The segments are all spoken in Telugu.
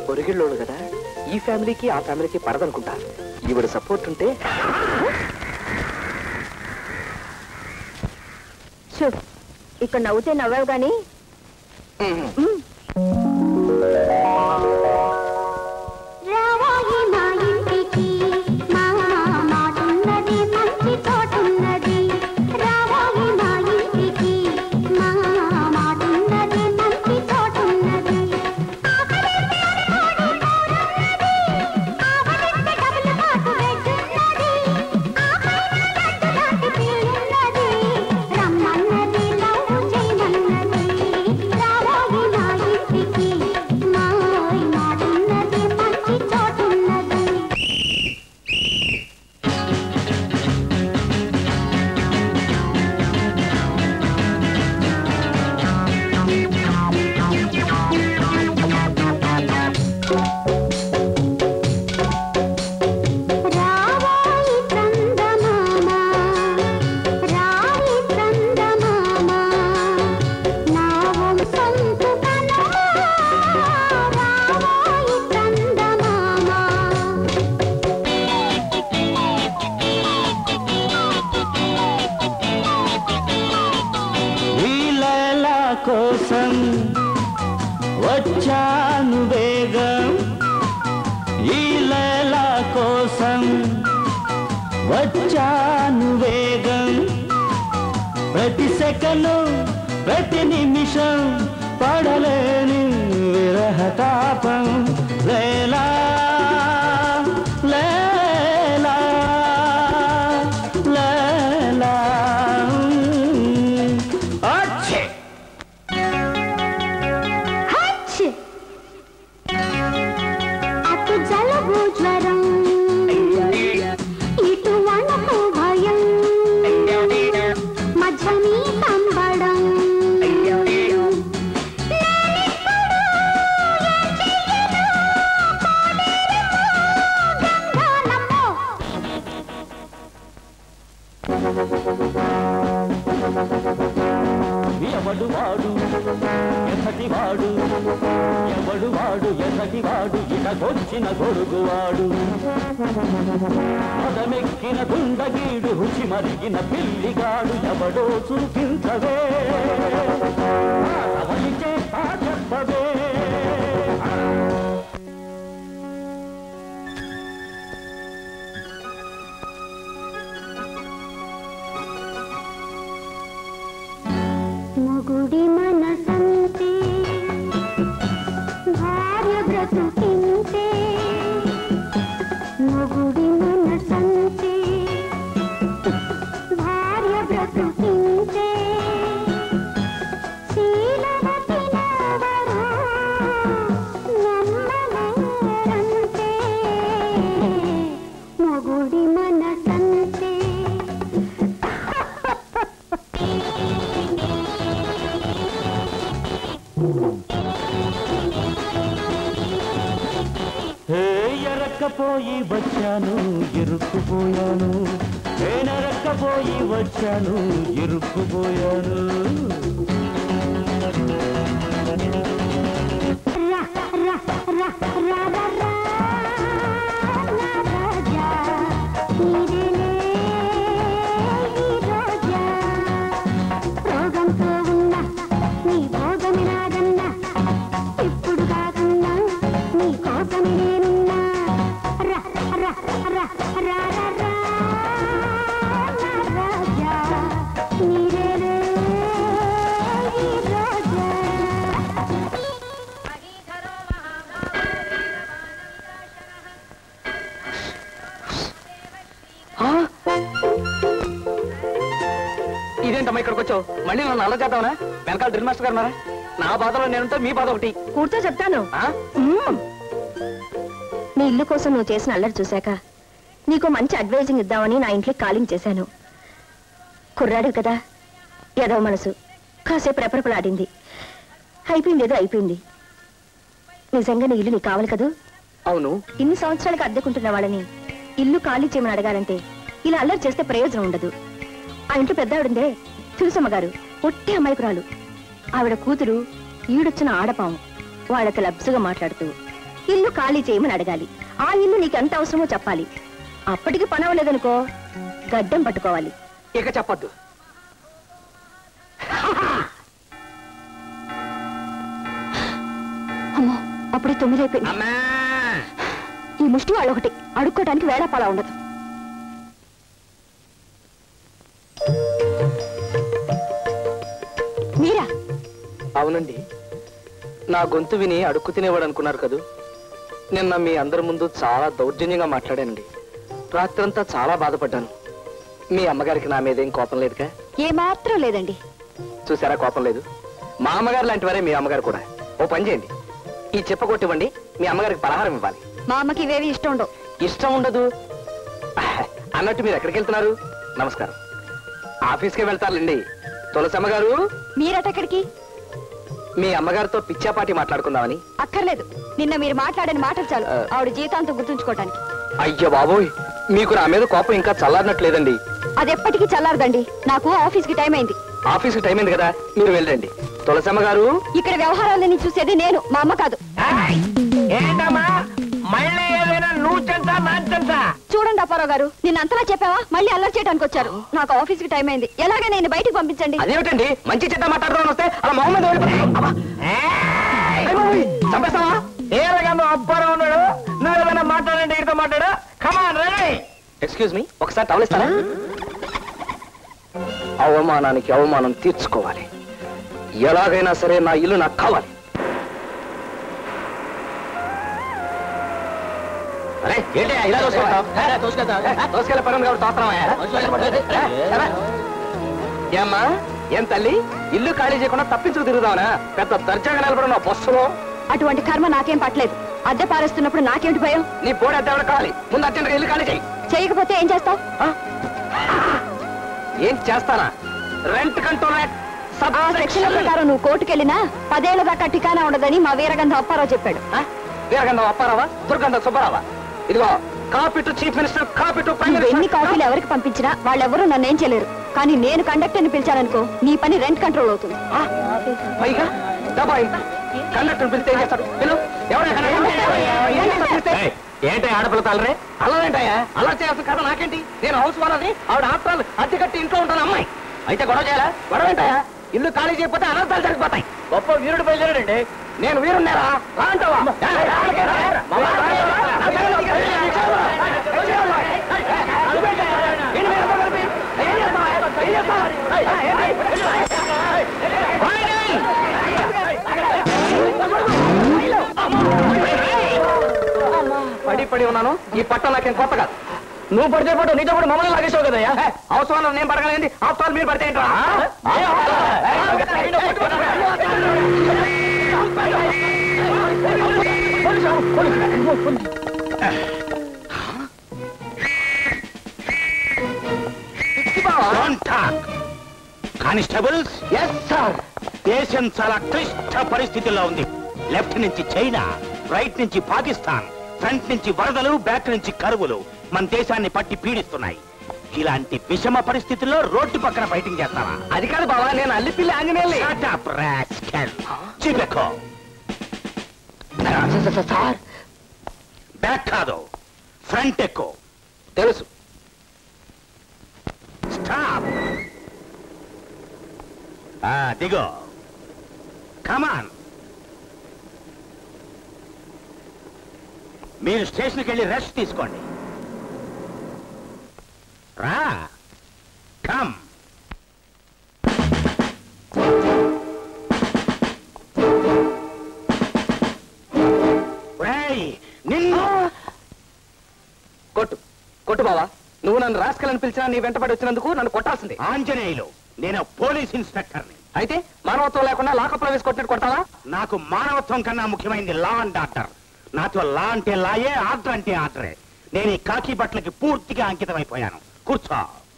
పొరిగిళ్ళోడు కదా ఈ ఫ్యామిలీకి ఆ ఫ్యామిలీకి పడదనుకుంటా ఈవిడ సపోర్ట్ ఉంటే షూ ఇక్కడ నవ్వుతే నవ్వావు గాని మ్, రావాయి నా ఇంటికి మా మాటున్నది మంచి తోటున్నది రావాయి నా ఇంటికి మా మాటున్నది మంచి తోటున్నది ఆకలిస్తే అరకోడి కూరున్నది ఆవలిస్తే డబుల్ కాటు బెడ్డున్నది ఆపైన గడ్డు లాంటి పిల్లున్నది రమ్మన్నది లవ్ చేయమన్నది రావాయి నా ఇంటికి మాయ్ మాటున్నది మంచి చోటున్నది రావాయి చందమామ రాయి చందమామ నా వంశంకు కనుమా రావాయి చందమామ ఈ లైలా కోసం వచ్చాను వేగం ఈ లైలా కోసం వచ్చాను వేగం ప్రతి సెకను ప్రతి నిమిషం పడలేని విరహతాపం లేలా లేలా లేలా అచ్చే హచ్ అటు జలుబు జ్వరం ఇటు వణుకు భయం మధ్య నీ తంబడం ఎవడు వాడు ఎసటి వాడు ఎవడు వాడు ఎసటి వాడు ఇటకొచ్చిన గొడుగువాడు పదమెక్కిన దుండగీడు రుచి మరిగిన పిల్లిగాడు ఎవడో చూపించవే అవని చేస్తా చెప్పవే మొగుడి మనసంతే భార్య బ్రతుకింతే మొగుడి మనసంతే భార్య బ్రతుకింతే శీలవతి నావరు నమ్మలేరంతే మొగుడి మనసంతే హే ఎరక్కపోయి వచ్చాను ఇరుక్కుపోయాను నేనెరక్కపోయి వచ్చాను ఇరుక్కుపోయాను రా రా రా రా రా రా నా రాజా నీదేలే ఈ రోజా రోగంతో ఉన్న నీ భోగమి నాదన్నా ఇప్పుడు కాకున్నా నీ కోసమి నేనున్నా రా రా రా రా రా రా నా రాజా నీదేలే ఈ రోజా ఆ? ఇదేంటమ్మా ఇక్కడికి వచ్చావు మళ్ళీ నన్ను అలా చేద్దామనా వెనకాల డ్రిల్ మాస్టర్ గారు ఉన్నారా నా బాధలో నేనుంటే మీ బాధ ఒకటి కూర్చో చెప్తాను ఆ? మ్మ్. నీ ఇల్లు కోసం నువ్వు చేసిన అల్లరి చూశాక నీకు మంచి అడ్వైజింగ్ ఇద్దామని నా ఇంట్లో కాలింగ్ చేశాను కుర్రాడు కదా ఏదో మనసు కాసేపు రెపరెపలాడింది అయిపోయింది ఏదో అయిపోయింది నిజంగా నీ ఇల్లు నీకు కావాలి కదూ అవును ఇన్ని సంవత్సరాలకు అద్దెకుంటున్న వాళ్ళని ఇల్లు ఖాళీ చేయమని అడగాలంటే ఇలా అల్లరి చేస్తే ప్రయోజనం ఉండదు ఆ ఇంట్లో పెద్ద ఆవిడందే తులసమ్మ గారు ఒట్టి అమాయకురాలు ఆవిడ కూతురు ఈడొచ్చిన ఆడపాము వాళ్ళకి లబ్సుగా మాట్లాడుతూ ఇల్లు ఖాళీ చేయమని అడగాలి ఆ ఇల్లు నీకు ఎంత అవసరమో చెప్పాలి అప్పటికి పని అవ్వలేదనుకో గడ్డం పట్టుకోవాలి ఇక చెప్పొద్దు అమ్మో అప్పుడే తొమ్మిది అయిపోయింది అమ్మా ఈ ముష్టి వాళ్ళు ఒకటి అడుక్కోవడానికి వేళాపాలా ఉండదు మీరా అవునండి నా గొంతు విని అడుక్కు తినేవాడు అనుకున్నారు కదూ నిన్న మీ అందరి ముందు చాలా దౌర్జన్యంగా మాట్లాడానండి రాత్రంతా చాలా బాధపడ్డాను మీ అమ్మగారికి నా మీద ఏం కోపం లేదుగా ఏమాత్రం లేదండి చూసారా కోపం లేదు మా అమ్మగారు లాంటి వారే మీ అమ్మగారు కూడా ఓ పని చేయండి ఈ చెప్ప కొట్టివ్వండి మీ అమ్మగారికి పలహారం ఇవ్వాలి మా అమ్మకి ఇవేవి ఇష్టం ఉండవు ఇష్టం ఉండదు అన్నట్టు మీరు ఎక్కడికి వెళ్తున్నారు నమస్కారం ఆఫీస్కే వెళ్తారులేండి తులసమ్మ గారు మీరటెక్కడికి మీ అమ్మగారితో పిచ్చాపాటి మాట్లాడుకుందామని అక్కర్లేదు నిన్న మీరు మాట్లాడిన మాటలు చాలు ఆ. ఆవిడ జీవితాంతం గుర్తుంచుకోవటానికి అయ్యో బాబోయ్ మీకు నా మీద కోపం ఇంకా చల్లారినట్లేదండి అది ఎప్పటికీ చల్లారదండి నాకు ఆఫీస్ కి టైం అయింది ఆఫీస్కి టైం అయింది కదా మీరు వెళ్ళండి తులసమ్మ గారు ఇక్కడ వ్యవహారాలన్నీ చూసేది నేను మా అమ్మ కాదు ఏంటమ్మా మళ్ళీ ఏదైనా నువ్వు చెంతా నా చెంతా చూడండి అప్పారావు గారు నిన్న అంతలా చెప్పావా మళ్ళీ అల్లరి చేయడానికి వచ్చారు నాకు ఆఫీస్ కి టైం అయింది ఎలాగే నేను బయటికి పంపించండి అదేమిటండి మంచి చెడ్డ మాట్లాడదామని వస్తే అలా మొహం మీద వెళ్ళిపోతాయి. అబ్బా. అయ్ బాబోయ్, చంపేస్తావా ఏరగా నువ్వు అబ్బారా ఉన్నాడు నువ్వు ఏదైనా మాట్లాడండి ఇడితో మాట్లాడు కమాన్ రే ఎక్స్క్యూజ్ మీ ఒకసారి టవల్ ఇస్తారా అవమానానికి అవమానం తీర్చుకోవాలి ఎలాగైనా సరే నా ఇల్లు నాకు కావాలి అరే ఏంటి ఇలా దోసుకెళ్ళే పని ఉంది కాబట్టి తోస్తామా ఏమ్మా ఏం తల్లి ఇల్లు ఖాళీ చేయకుండా తప్పించుకు తిరుగుదావనా పెద్ద దర్జాగా నిలబడిన బస్సులో అటువంటి కర్మ నాకేం పట్టలేదు అద్దె పారేస్తున్నప్పుడు నాకేమిటి భయం నీ పోటీ అద్దె ఎవరికి కావాలి ముందు అర్జెంట్గా ఇల్లు ఖాళీ చేయి చేయకపోతే ఏం చేస్తావు ఆ? ఏం చేస్తానా రెంట్ కంట్రోల్ యాక్ట్ సబ్ ఆ సెక్షన్ల ప్రకారం నువ్వు కోర్టుకెళ్ళినా పదేళ్ల దాకా టికానా ఉండదని మా వీరగంధ అప్పారావు చెప్పాడు ఆ? వీరగంధం అప్పారావా దుర్గంధం సుబ్బారావా ఇదిగో copy to chief minister copy to prime నువ్వు ఎన్ని మినిస్టర్ కాపీలు ఎవరికి పంపించినా వాళ్ళెవరూ నన్నేం చేయలేరు కానీ నేను కండక్టర్ని పిలిచాననుకో నీ పని రెంట్ కంట్రోల్ అవుతుంది ఆ? పైగా దబాయింపు కండక్టర్ పిలిస్తే ఏం చేస్తాడు పిలు ఎవరైనా ఏంటి ఆడపిల్ల తాలరే అల్లరేంటయ్యా అలా చేయాల్సిన కథ నాకేంటి నేను హౌస్ వాళ్ళని ఆవిడ ఆఫ్టర్ అద్దె కట్టి ఇంట్లో ఉంటాను అమ్మాయి అయితే గొడవ చేయాలా గొడవ ఏంటయ్యా ఇల్లు ఖాళీ చేయకపోతే అనర్థాలు జరిగిపోతాయి గొప్ప వీరుడు బయలుదేరాడండి నేను వీరున్నారా రా అంటావా పడి పడి ఉన్నాను ఈ పట్టం నాకేం కొత్త కాదు నువ్వు పడితే పట్టు నీతో పాటు మమ్మల్ని లాగేసావు కదయ్యా అవసరం నేను పడగలేండి అవసరాలు మీరు పడితే ఏంట్రా? కానిస్టేబుల్స్ ఎస్ సార్ దేశం చాలా క్లిష్ట పరిస్థితుల్లో ఉంది లెఫ్ట్ నుంచి చైనా రైట్ నుంచి పాకిస్తాన్ ఫ్రంట్ నుంచి వరదలు బ్యాక్ నుంచి కరువులు మన దేశాన్ని పట్టి పీడిస్తున్నాయి ఇలాంటి విషమ పరిస్థితుల్లో రోడ్డు పక్కన ఫైటింగ్ చేస్తావా అది కాదు బావా నేను అల్లిపిల్లి ఆంజనేయుల్ని Shut up, rascal. చిపెక్కో సార్ బ్యాక్ కాదు ఫ్రంట్ ఎక్కువ తెలుసు స్టాప్ దిగో కమాన్ మీరు స్టేషన్కి వెళ్ళి రెస్ట్ తీసుకోండి రా కమ్ నిన్ను కొట్టు కొట్టు బావా నువ్వు నన్ను రాసుకెళ్ళని పిలిచినా నీ వెంటబడి వచ్చినందుకు నన్ను కొట్టాల్సిందే ఆంజనేయులు నేను పోలీస్ ఇన్స్పెక్టర్ని అయితే మానవత్వం లేకుండా లాకప్లో వేసి కొట్టినట్టు కొట్టాలా నాకు మానవత్వం కన్నా ముఖ్యమైనది లా అండ్ ఆర్డర్ నాతో లా అంటే లాయే ఆర్డర్ అంటే ఆర్డరే నేను ఈ కాకి బట్టలకి పూర్తిగా అంకితమైపోయాను కూర్చో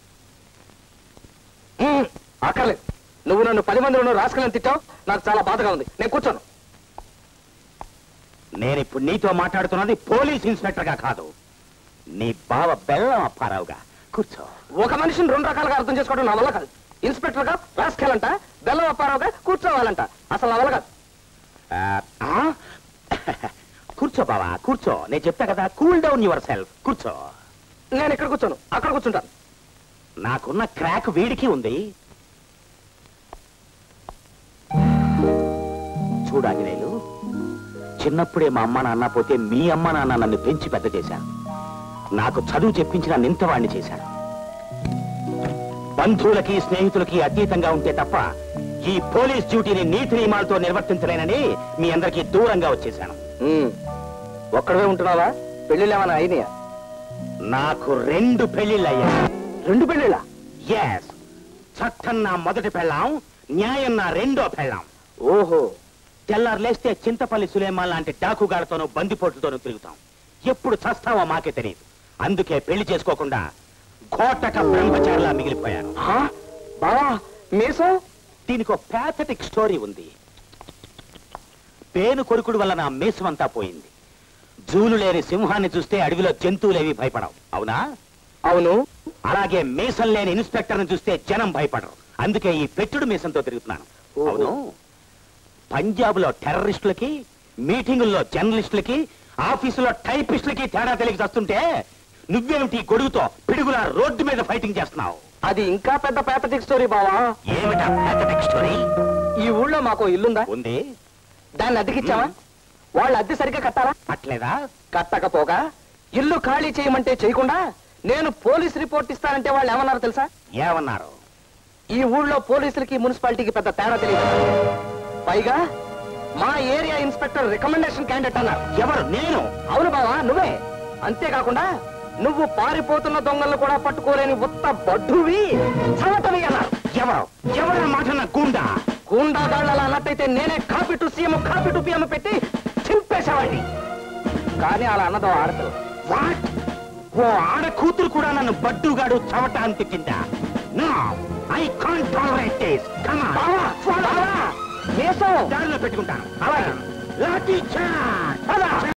ఉమ్, అక్కర్లేదు నువ్వు నన్ను పది మందిలో రాసుకెళ్ళని తిట్టావు నాకు చాలా బాధగా ఉంది నేను కూర్చోను నేను ఇప్పుడు నీతో మాట్లాడుతున్నది పోలీస్ ఇన్స్పెక్టర్ గా కాదు నీ బావ బెల్లం అప్పారావుగా కూర్చో ఒక మనిషిని రెండు రకాలుగా అర్థం చేసుకోవడం నా వల్ల కాదు ఇన్స్పెక్టర్ గా రాసుకెళ్ళంట బెల్లం అప్పారావుగా కూర్చోవాలంట అసలు నా వల్ల కాదు ఆ, ఆ? కూర్చో కూర్చో బావా కూర్చో నేను చెప్తా కదా కూల్ డౌన్ యువర్ సెల్ఫ్ కూర్చో నేను ఇక్కడ కూర్చోను అక్కడ కూర్చుంటాను నాకున్న క్రాక్ వీడికి ఉంది చూడాంజనేయులు చిన్నప్పుడే మా అమ్మ నాన్న పోతే మీ అమ్మ నాన్న నన్ను పెంచి పెద్ద చేశారు నాకు చదువు చెప్పించిన నింతవాణ్ణి చేశారు బంధువులకి స్నేహితులకి అతీతంగా ఉంటే తప్ప ఈ పోలీస్ డ్యూటీని నీతి నియమాలతో నిర్వర్తించలేనని మీ అందరికీ దూరంగా వచ్చేశాను ఉమ్. ఒక్కడవే ఉంటున్నావా పెళ్ళిళ్ళు ఏమైనా అయినాయా నాకు రెండు పెళ్లిళ్ళయ్యాయి రెండు పెళ్ళిళ్ళా ఎస్ చట్టం నా మొదటి పెళ్ళాం న్యాయం నా రెండో పెళ్ళాం ఓహో తెల్లారు లేస్తే చింతపల్లి సులేమాన్ లాంటి డాకుగాడతోనూ బందిపోట్లతోనూ తిరుగుతాం ఎప్పుడు చస్తావో మాకే తెలియదు అందుకే పెళ్లి చేసుకోకుండా కోటక బ్రహ్మచారిలా మిగిలిపోయాను ఆ? బావా మీసం దీనికి ఒక ప్యాథటిక్ స్టోరీ ఉంది పేను కొరుకుడు వల్ల నా మీసమంతా పోయింది జూలు లేని సింహాన్ని చూస్తే అడవిలో జంతువులేవి భయపడవు అవునా అవును అలాగే మీసం లేని ఇన్స్పెక్టర్ని చూస్తే జనం భయపడరు అందుకే ఈ పెట్టుడు మీసంతో తిరుగుతున్నాను ఓహో. అవును పంజాబ్ లో టెర్రరిస్టులకి మీటింగుల్లో జర్నలిస్టులకి ఆఫీసులో టైపిస్టులకి తేడా తెలియక వస్తుంటే నువ్వేమిటి గొడుగుతో పిడుగులా రోడ్డు మీద ఫైటింగ్ చేస్తున్నావు అది ఇంకా పెద్ద పేథటిక్ స్టోరీ బావా ఏమిటా pathetic స్టోరీ ఈ ఊళ్ళో మాకు ఇల్లుందా ఉంది దాన్ని అద్దెకిచ్చావా వాళ్ళు అద్దె సరిగ్గా కట్టారా పట్లేదా కట్టకపోగా ఇల్లు ఖాళీ చేయమంటే చేయకుండా నేను పోలీస్ రిపోర్ట్ ఇస్తానంటే వాళ్ళు ఏమన్నారు తెలుసా ఏమన్నారు ఈ ఊళ్ళో పోలీసులకి మున్సిపాలిటీకి పెద్ద తేడా తెలియదు పైగా మా ఏరియా ఇన్స్పెక్టర్ రికమెండేషన్ క్యాండిడేట్ అన్నారు ఎవరు నేను అవును బావా నువ్వే అంతేకాకుండా నువ్వు పారిపోతున్న దొంగలను కూడా పట్టుకోలేని ఉత్త బడ్డువి చవటవి అన్నారు ఎవరు ఎవరు మాట నా గుండా గూండాగాళ్ళు అలా అన్నట్టయితే నేనే copy to CM copy to PM పెట్టి చింపేసేవాడిని కానీ అలా అన్నదో ఆడదు వాట్ ఓ ఆడ కూతురు కూడా నన్ను బడ్డుగాడు చవట అని తిట్టిందా no I can't tolerate this come బావా బావా మీసం దారిలో పెట్టుకుంటాను అలాగే. లాఠీ చార్జ్